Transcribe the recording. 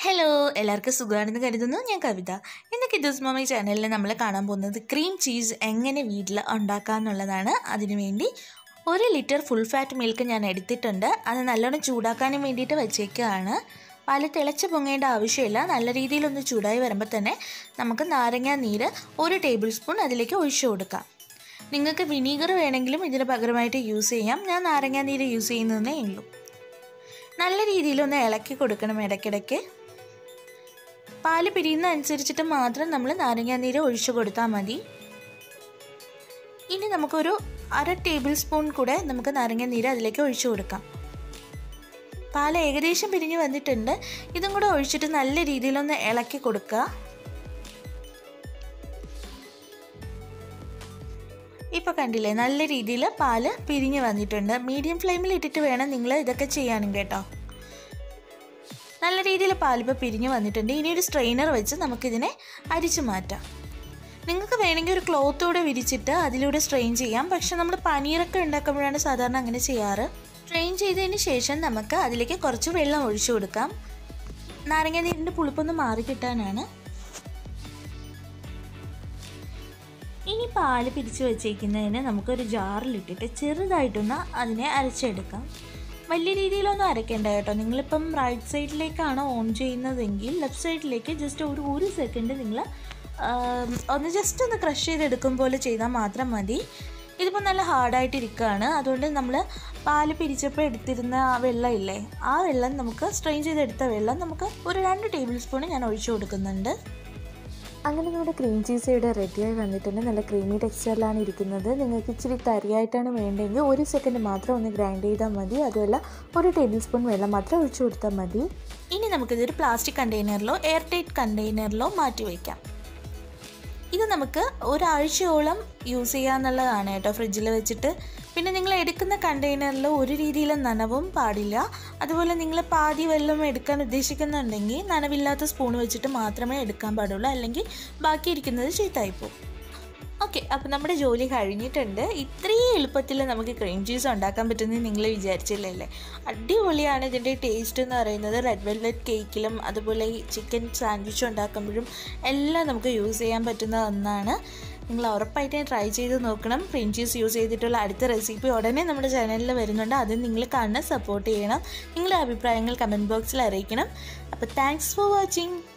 hello എല്ലാവർക്കും സുഖമാണെന്ന് കരുതുന്നു ഞാൻ കവിത ഇന്ന് കിഡ്സ് മമ്മി ചാനലിൽ നമ്മൾ കാണാൻ പോകുന്നത് ക്രീം ചീസ് എങ്ങനെ വീട്ടിൽ ഉണ്ടാക്കാമെന്നുള്ളതാണ് അതിനുവേണ്ടി ഒരു ലിറ്റർ ഫുൾ ഫാറ്റ് മിൽക്ക് ഞാൻ എടുത്തിട്ടുണ്ട് അത് നല്ലോണം ചൂടാക്കാനും വേണ്ടിയിട്ട് വെച്ചേക്കുകയാണ് പാല് തിളച്ച് പൊങ്ങേണ്ട ആവശ്യമില്ല നല്ല രീതിയിലൊന്ന് ചൂടായി വരുമ്പോൾ തന്നെ നമുക്ക് നാരങ്ങ നീര് ഒരു ടേബിൾ സ്പൂൺ അതിലേക്ക് ഒഴിച്ചു കൊടുക്കാം നിങ്ങൾക്ക് വിനീഗർ വേണമെങ്കിലും ഇതിന് പകരമായിട്ട് യൂസ് ചെയ്യാം ഞാൻ നാരങ്ങ നീര് യൂസ് ചെയ്യുന്നതേ ഉള്ളൂ നല്ല രീതിയിലൊന്ന് ഇളക്കി കൊടുക്കണം ഇടയ്ക്കിടയ്ക്ക് പാല് പിരിയുന്ന അനുസരിച്ചിട്ട് മാത്രം നമ്മൾ നാരങ്ങാനീര് ഒഴിച്ചു കൊടുത്താൽ മതി ഇനി നമുക്കൊരു അര ടേബിൾ സ്പൂൺ കൂടെ നമുക്ക് നാരങ്ങാനീര് അതിലേക്ക് ഒഴിച്ചു കൊടുക്കാം പാല് ഏകദേശം പിരിഞ്ഞ് വന്നിട്ടുണ്ട് ഇതും കൂടെ ഒഴിച്ചിട്ട് നല്ല രീതിയിലൊന്ന് ഇളക്കി കൊടുക്കുക ഇപ്പോൾ കണ്ടില്ലേ നല്ല രീതിയിൽ പാല് പിരിഞ്ഞ് വന്നിട്ടുണ്ട് മീഡിയം ഫ്ലെയിമിൽ ഇട്ടിട്ട് വേണം നിങ്ങൾ ഇതൊക്കെ ചെയ്യാനും കേട്ടോ നല്ല രീതിയിൽ പാലിപ്പോൾ പിരിഞ്ഞ് വന്നിട്ടുണ്ട് ഇനി ഒരു സ്ട്രെയിനർ വെച്ച് നമുക്കിതിനെ അരിച്ചു മാറ്റാം നിങ്ങൾക്ക് വേണമെങ്കിൽ ഒരു ക്ലോത്തോടെ വിരിച്ചിട്ട് അതിലൂടെ സ്ട്രെയിൻ ചെയ്യാം പക്ഷെ നമ്മൾ പനീറൊക്കെ ഉണ്ടാക്കുമ്പോഴാണ് സാധാരണ അങ്ങനെ ചെയ്യാറ് സ്ട്രെയിൻ ചെയ്തതിന് ശേഷം നമുക്ക് അതിലേക്ക് കുറച്ച് വെള്ളം ഒഴിച്ചു കൊടുക്കാം നാരങ്ങ നീരിൻ്റെ പുളിപ്പൊന്ന് മാറി കിട്ടാനാണ് ഇനി പാല് പിരിച്ച് വെച്ചേക്കുന്നതിന് നമുക്കൊരു ജാറിലിട്ടിട്ട് ചെറുതായിട്ടൊന്ന് അതിനെ അരച്ചെടുക്കാം വലിയ രീതിയിലൊന്നും അരയ്ക്കേണ്ട കേട്ടോ നിങ്ങളിപ്പം റൈറ്റ് സൈഡിലേക്കാണ് ഓൺ ചെയ്യുന്നതെങ്കിൽ ലെഫ്റ്റ് സൈഡിലേക്ക് ജസ്റ്റ് ഒരു ഒരു സെക്കൻഡ് നിങ്ങൾ ഒന്ന് ജസ്റ്റ് ഒന്ന് ക്രഷ് ചെയ്തെടുക്കും പോലെ ചെയ്താൽ മാത്രം മതി ഇതിപ്പോൾ നല്ല ഹാർഡായിട്ട് ഇരിക്കുകയാണ് അതുകൊണ്ട് നമ്മൾ പാല് പിരിച്ചപ്പോൾ എടുത്തിരുന്ന ആ വെള്ളം ഇല്ലേ ആ വെള്ളം നമുക്ക് സ്ട്രെയിൻ ചെയ്തെടുത്ത വെള്ളം നമുക്ക് ഒരു രണ്ട് ടേബിൾ സ്പൂൺ ഞാൻ ഒഴിച്ചു കൊടുക്കുന്നുണ്ട് അങ്ങനെ നമ്മുടെ ക്രീം ചീസ് ഇവിടെ റെഡിയായി വന്നിട്ടുണ്ട് നല്ല ക്രീമി ടെക്സ്ചറിലാണ് ഇരിക്കുന്നത് നിങ്ങൾക്ക് ഇച്ചിരി തരിയായിട്ടാണ് വേണ്ടതെങ്കിൽ ഒരു സെക്കൻഡ് മാത്രം ഒന്ന് ഗ്രൈൻഡ് ചെയ്താൽ മതി അതുമല്ല ഒരു ടേബിൾ സ്പൂൺ വെള്ളം മാത്രം ഒഴിച്ചു കൊടുത്താൽ മതി ഇനി നമുക്കിതൊരു പ്ലാസ്റ്റിക് കണ്ടെയ്നറിലോ എയർ ടൈറ്റ് കണ്ടെയ്നറിലോ മാറ്റി വയ്ക്കാം ഇത് നമുക്ക് ഒരാഴ്ചയോളം യൂസ് ചെയ്യാന്നുള്ളതാണ് കേട്ടോ ഫ്രിഡ്ജിൽ വെച്ചിട്ട് പിന്നെ നിങ്ങൾ എടുക്കുന്ന കണ്ടെയ്നറിൽ ഒരു രീതിയിലും നനവും പാടില്ല അതുപോലെ നിങ്ങൾ പാതി വെള്ളം എടുക്കാൻ ഉദ്ദേശിക്കുന്നുണ്ടെങ്കിൽ നനവില്ലാത്ത സ്പൂൺ വെച്ചിട്ട് മാത്രമേ എടുക്കാൻ പാടുള്ളൂ അല്ലെങ്കിൽ ബാക്കി ഇരിക്കുന്നത് ചീത്തായിപ്പോവും ഓക്കെ അപ്പോൾ നമ്മുടെ ജോലി കഴിഞ്ഞിട്ടുണ്ട് ഇത്രയും എളുപ്പത്തിൽ നമുക്ക് ക്രീം ചീസ് ഉണ്ടാക്കാൻ പറ്റുമെന്ന് നിങ്ങൾ വിചാരിച്ചില്ലല്ലേ അടിപൊളിയാണ് ഇതിൻ്റെ ടേസ്റ്റ് എന്ന് പറയുന്നത് റെഡ് വെൽവെറ്റ് കേക്കിലും അതുപോലെ ഈ ചിക്കൻ സാൻഡ്വിച്ച് ഉണ്ടാക്കുമ്പോഴും എല്ലാം നമുക്ക് യൂസ് ചെയ്യാൻ പറ്റുന്ന ഒന്നാണ് നിങ്ങൾ ഉറപ്പായിട്ടും ട്രൈ ചെയ്ത് നോക്കണം ക്രീം ചീസ് യൂസ് ചെയ്തിട്ടുള്ള അടുത്ത റെസിപ്പി ഉടനെ നമ്മുടെ ചാനലിൽ വരുന്നുണ്ട് അത് നിങ്ങൾ കാണാൻ സപ്പോർട്ട് ചെയ്യണം നിങ്ങളുടെ അഭിപ്രായങ്ങൾ കമൻറ്റ് ബോക്സിൽ അറിയിക്കണം അപ്പോൾ താങ്ക്സ് ഫോർ വാച്ചിങ്